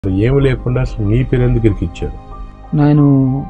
ఏమి లేకుండా అసలు నీ పేరు ఎందుకు ఇరికిచ్చారు నేను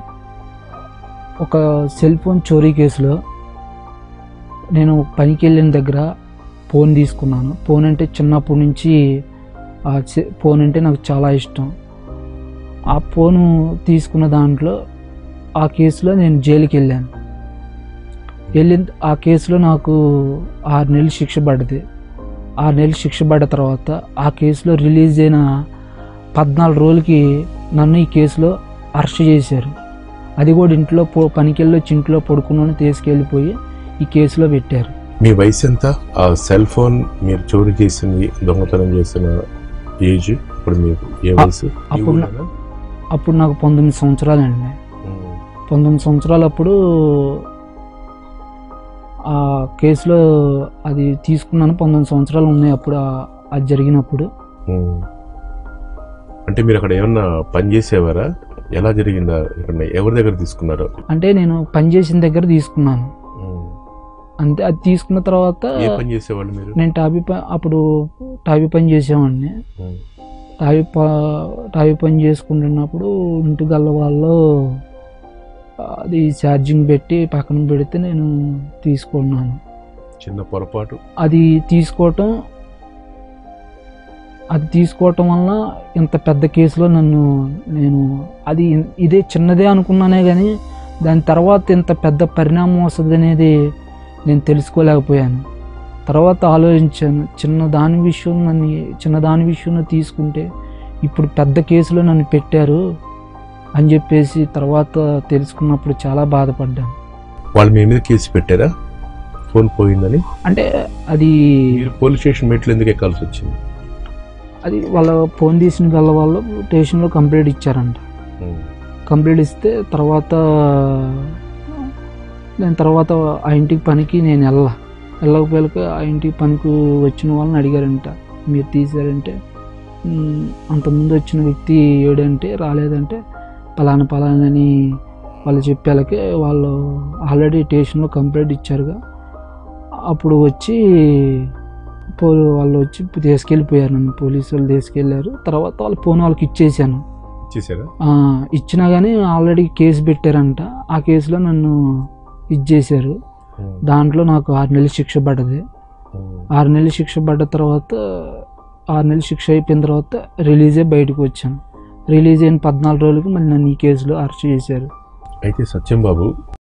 ఒక సెల్ ఫోన్ చోరీ కేసులో నేను పనికి వెళ్ళిన దగ్గర ఫోన్ తీసుకున్నాను ఫోన్ అంటే చిన్నప్పటి నుంచి ఆ సె- ఫోన్ అంటే నాకు చాలా ఇష్టం ఆ ఫోను తీసుకున్న దాంట్లో ఆ కేసులో నేను జైలుకి వెళ్ళాను వెళ్ళిన ఆ కేసులో నాకు ఆరు నెలలు శిక్ష పడ్డది ఆరు నెలలు శిక్ష పడ్డ తర్వాత ఆ కేసులో రిలీజ్ అయిన పద్నాలుగు రోజులకి నన్ను ఈ కేసులో అరెస్ట్ చేశారు అది కూడా ఇంట్లో పో పనికెళ్ళి వచ్చి ఇంట్లో పడుకున్నాను తీసుకెళ్ళిపోయి ఈ కేసులో పెట్టారు మీ వయసు ఎంత ఆ సెల్ ఫోన్ మీరు చోరీ చేసింది దొంగతనం చేసిన ఏజ్ ఇప్పుడు మీకు ఏ వయసు ఈ అప్పుడు నా- ఊరేనా? అప్పుడు నాకు పంతొమ్మిది సంవత్సరాలు అండి ఉమ్. పంతొమ్మిది సంవత్సరాలు అప్పుడు ఆ కేసులో అది తీసుకున్నాను పంతొమ్మిది సంవత్సరాలు ఉన్నాయి అప్పుడు ఆ- అది జరిగినప్పుడు ఉమ్. అంటే మీరు అక్కడ ఏమన్నా పని చేసేవారా ఎలా జరిగిందా ఇక్కడ ఎవరి దగ్గర తీసుకున్నారు అంటే నేను పని చేసిన దగ్గర తీసుకున్నాను ఉమ్. అంతే అది తీసుకున్న తర్వాత ఏ పని చేసేవాళ్ళు మీరు నేను టాబీ ప అప్పుడు టాబీ పని చేసేవాడిని ఉమ్. టాబీ ప టాబీ పని చేసుకుంటున్నప్పుడు ఇంటి గల్ల వాళ్ళు అది ఛార్జింగ్ పెట్టి పక్కన పెడితే నేను తీసుకున్నాను చిన్న పొరపాటు అది తీసుకోవటం అది తీసుకోవటం వల్ల ఇంత పెద్ద కేసులో నన్ను నేను అది ఇదే చిన్నదే అనుకున్నానే కానీ దాని తర్వాత ఇంత పెద్ద పరిణామం వస్తుంది అనేది నేను తెలుసుకోలేకపోయాను తర్వాత ఆలోచించాను చిన్న దాని విషయం నన్ను చిన్న దాని విషయంలో తీసుకుంటే ఇప్పుడు పెద్ద కేసులో నన్ను పెట్టారు అని చెప్పేసి తర్వాత తెలుసుకున్నప్పుడు చాలా బాధపడ్డాను వాళ్ళు మీ మీద కేసు పెట్టారా ఫోన్ పోయిందని అంటే అది మీరు పోలీస్ స్టేషన్ మెట్లు ఎందుకు ఎక్కాల్సి వచ్చింది అది వాళ్ళ ఫోన్ తీసిన గల వాళ్ళు స్టేషన్లో కంప్లైంట్ ఇచ్చారంట ఉమ్. కంప్లైంట్ ఇస్తే తర్వాత నేను తర్వాత ఆ ఇంటికి పనికి నేను వెళ్ళ వెళ్ళకపోయాక ఆ ఇంటికి పనికి వచ్చిన వాళ్ళని అడిగారంట మీరు తీసారంటే "మ్, అంతకుముందు వచ్చిన వ్యక్తి ఏడంటే రాలేదంటే పలానా పలానా అని వాళ్ళు చెప్పేళ్ళకి వాళ్ళు ఆల్రెడీ స్టేషన్లో కంప్లైంట్ ఇచ్చారుగా అప్పుడు వచ్చి పో వాళ్ళు వచ్చి తీసుకెళ్ళిపోయారు నన్ను పోలీసు వాళ్ళు తీసుకెళ్ళారు తర్వాత వాళ్ళ ఫోన్ వాళ్ళకి ఇచ్చేసాను ఇచ్చేసారా ఆ, ఇచ్చినా కానీ ఆల్రెడీ కేసు పెట్టారంట ఆ కేసులో నన్ను ఇచ్చేసారు ఉమ్. దాంట్లో నాకు ఆరు నెలలు శిక్ష పడ్డది ఉమ్. ఆరు నెలలు శిక్ష పడ్డ తర్వాత ఆరు నెలలు శిక్ష అయిపోయిన తర్వాత రిలీజే బయటకు వచ్చాను రిలీజ్ అయిన పద్నాలుగు రోజులకి మళ్ళీ నన్ను ఈ కేసులో అరెస్ట్ చేశారు అయితే సత్యం బాబు